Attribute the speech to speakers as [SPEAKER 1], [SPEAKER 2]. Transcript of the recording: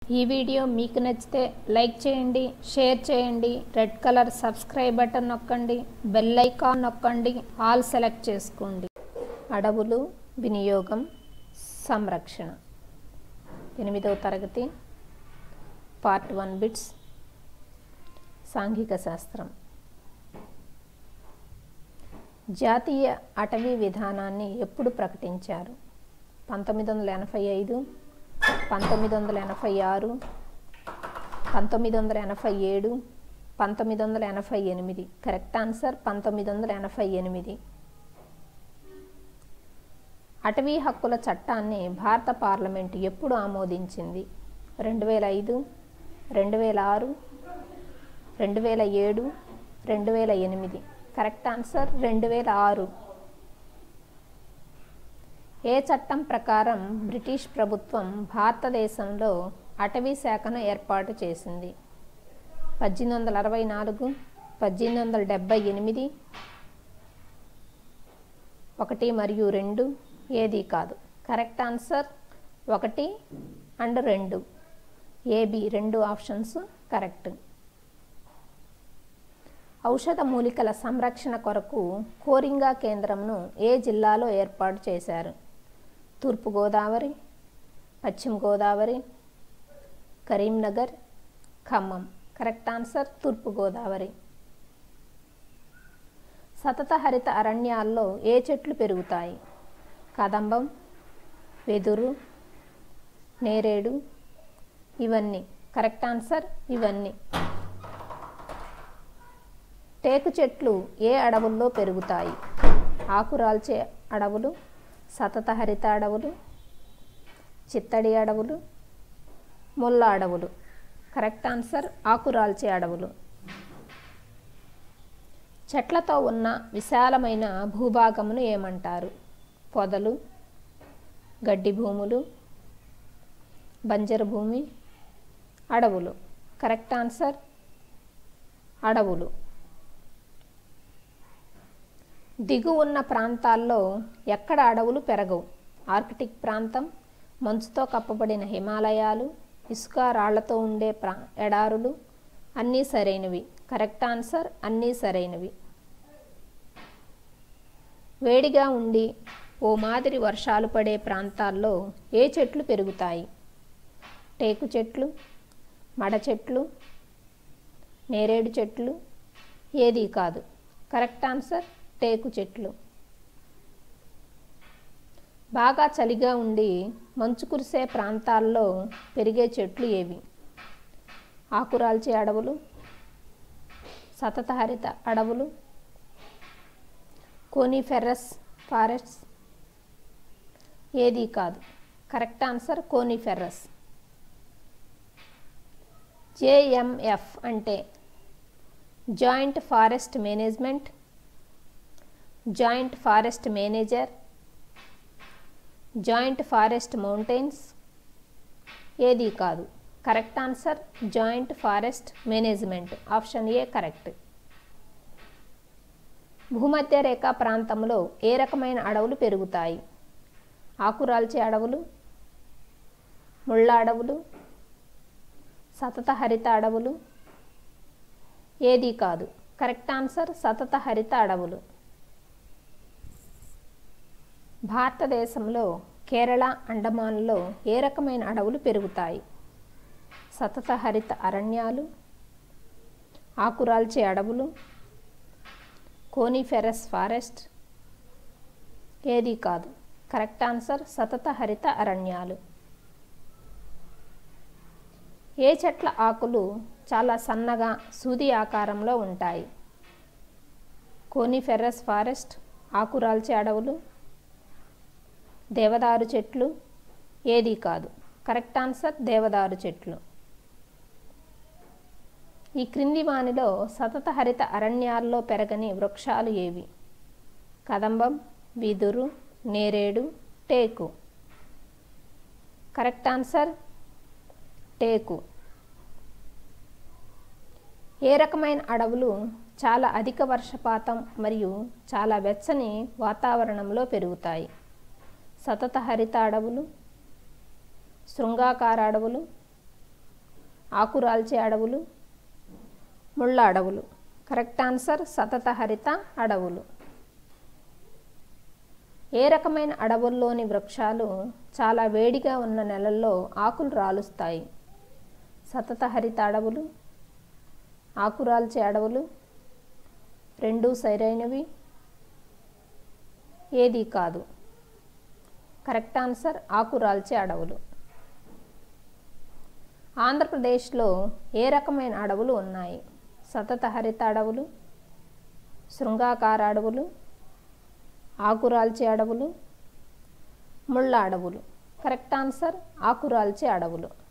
[SPEAKER 1] ఈ వీడియో మీకు నచ్చితే లైక్ చేయండి షేర్ చేయండి రెడ్ కలర్ సబ్స్క్రైబ్ బటన్ నొక్కండి బెల్ ఐకాన్ నొక్కండి ఆల్ సెలెక్ట్ చేసుకోండి అడవులు వినియోగం సంరక్షణ ఎనిమిదవ తరగతి పార్ట్ వన్ బిట్స్ సాంఘిక శాస్త్రం జాతీయ అటవీ విధానాన్ని ఎప్పుడు ప్రకటించారు పంతొమ్మిది వందల ఎనభై ఐదు పంతొమ్మిది వందల ఎనభై ఆరు పంతొమ్మిది వందల ఎనభై ఏడు పంతొమ్మిది వందల ఎనభై ఎనిమిది కరెక్ట్ ఆన్సర్ పంతొమ్మిది వందల ఎనభై ఎనిమిది అటవీ హక్కుల చట్టాన్ని భారత పార్లమెంటు ఎప్పుడు ఆమోదించింది రెండు వేల ఐదు రెండు వేల ఆరు రెండు వేల ఏడు రెండు వేల ఎనిమిది కరెక్ట్ ఆన్సర్ రెండు వేల ఆరు ఏ చట్టం ప్రకారం బ్రిటిష్ ప్రభుత్వం భారతదేశంలో అటవీ శాఖను ఏర్పాటు చేసింది పద్దెనిమిది వందల అరవై నాలుగు పద్దెనిమిది వందల డెబ్భై ఎనిమిది ఒకటి మరియు రెండు ఏది కాదు కరెక్ట్ ఆన్సర్ ఒకటి అండ్ రెండు ఏబి రెండు ఆప్షన్స్ కరెక్ట్ ఔషధ మూలికల సంరక్షణ కొరకు కోరింగా కేంద్రంను ఏ జిల్లాలో ఏర్పాటు చేశారు తూర్పుగోదావరి పశ్చిమ గోదావరి కరీంనగర్ ఖమ్మం కరెక్ట్ ఆన్సర్ తూర్పుగోదావరి సతత హరిత అరణ్యాల్లో ఏ చెట్లు పెరుగుతాయి కదంబం వెదురు నేరేడు ఇవన్నీ కరెక్ట్ ఆన్సర్ ఇవన్నీ టేకు చెట్లు ఏ అడవుల్లో పెరుగుతాయి ఆకురాల్చే అడవులు సతత హరిత అడవులు చిత్తడి అడవులు ముళ్ళ అడవులు కరెక్ట్ ఆన్సర్ ఆకురాల్చే అడవులు చెట్లతో ఉన్న విశాలమైన భూభాగమును ఏమంటారు పొదలు గడ్డి భూములు బంజరు భూమి అడవులు కరెక్ట్ ఆన్సర్ అడవులు దిగు ఉన్న ప్రాంతాల్లో ఎక్కడ అడవులు పెరగవు ఆర్కిటిక్ ప్రాంతం మంచుతో కప్పబడిన హిమాలయాలు ఇసుక రాళ్లతో ఉండే ప్రా ఎడారులు అన్నీ సరైనవి కరెక్ట్ ఆన్సర్ అన్నీ సరైనవి వేడిగా ఉండి ఓ మాదిరి వర్షాలు పడే ప్రాంతాల్లో ఏ చెట్లు పెరుగుతాయి టేకు చెట్లు మడ చెట్లు నేరేడు చెట్లు ఏది కాదు కరెక్ట్ ఆన్సర్ టేకు చెట్లు బాగా చలిగా ఉండి మంచు కురిసే ప్రాంతాల్లో పెరిగే చెట్లు ఏవి ఆకురాల్చే అడవులు సతతహరిత అడవులు కోనిఫెర్రస్ ఫారెస్ట్స్ ఏది కాదు కరెక్ట్ ఆన్సర్ కోనిఫెర్రస్ జేఎంఎఫ్ అంటే joint forest management joint forest manager joint forest mountains ఏది కాదు correct answer joint forest management option A correct భూమధ్య రేఖ ప్రాంతంలో ఏ రకమైన అడవులు పెరుగుతాయి ఆకురాల్చే అడవులు ముళ్ళ అడవులు సతత హరిత అడవులు ఏది కాదు కరెక్ట్ ఆన్సర్ సతత హరిత అడవులు భారతదేశంలో కేరళ అండమాన్లో ఏ రకమైన అడవులు పెరుగుతాయి సతత హరిత అరణ్యాలు ఆకురాల్చే అడవులు కోనిఫెరస్ ఫారెస్ట్ ఏది కాదు కరెక్ట్ ఆన్సర్ సతత హరిత అరణ్యాలు ఏ చెట్ల ఆకులు చాలా సన్నగా సూది ఆకారంలో ఉంటాయి కోనిఫెర్రస్ ఫారెస్ట్ ఆకురాల్చే అడవులు దేవదారు చెట్లు ఏది కాదు కరెక్ట్ ఆన్సర్ దేవదారు చెట్లు ఈ క్రింది వానిలో సతత హరిత అరణ్యాల్లో పెరగని వృక్షాలు ఏవి కదంబం విదురు నేరేడు టేకు కరెక్ట్ ఆన్సర్ టేకు ఏ రకమైన అడవులు చాలా అధిక వర్షపాతం మరియు చాలా వెచ్చని వాతావరణంలో పెరుగుతాయి సతత హరిత అడవులు శృంగాకార అడవులు ఆకురాల్చే అడవులు ముళ్ళ అడవులు కరెక్ట్ ఆన్సర్ సతత హరిత అడవులు ఏ రకమైన అడవుల్లోని వృక్షాలు చాలా వేడిగా ఉన్న నెలల్లో ఆకులు రాలుస్తాయి సతత హరిత అడవులు ఆకురాల్చే అడవులు రెండు సరైనవి ఏది కాదు కరెక్ట్ ఆన్సర్ ఆకురాల్చే అడవులు ఆంధ్రప్రదేశ్లో ఏ రకమైన అడవులు ఉన్నాయి సతత హరిత అడవులు శృంగాకార అడవులు ఆకురాల్చే అడవులు ముళ్ళ అడవులు కరెక్ట్ ఆన్సర్ ఆకురాల్చే అడవులు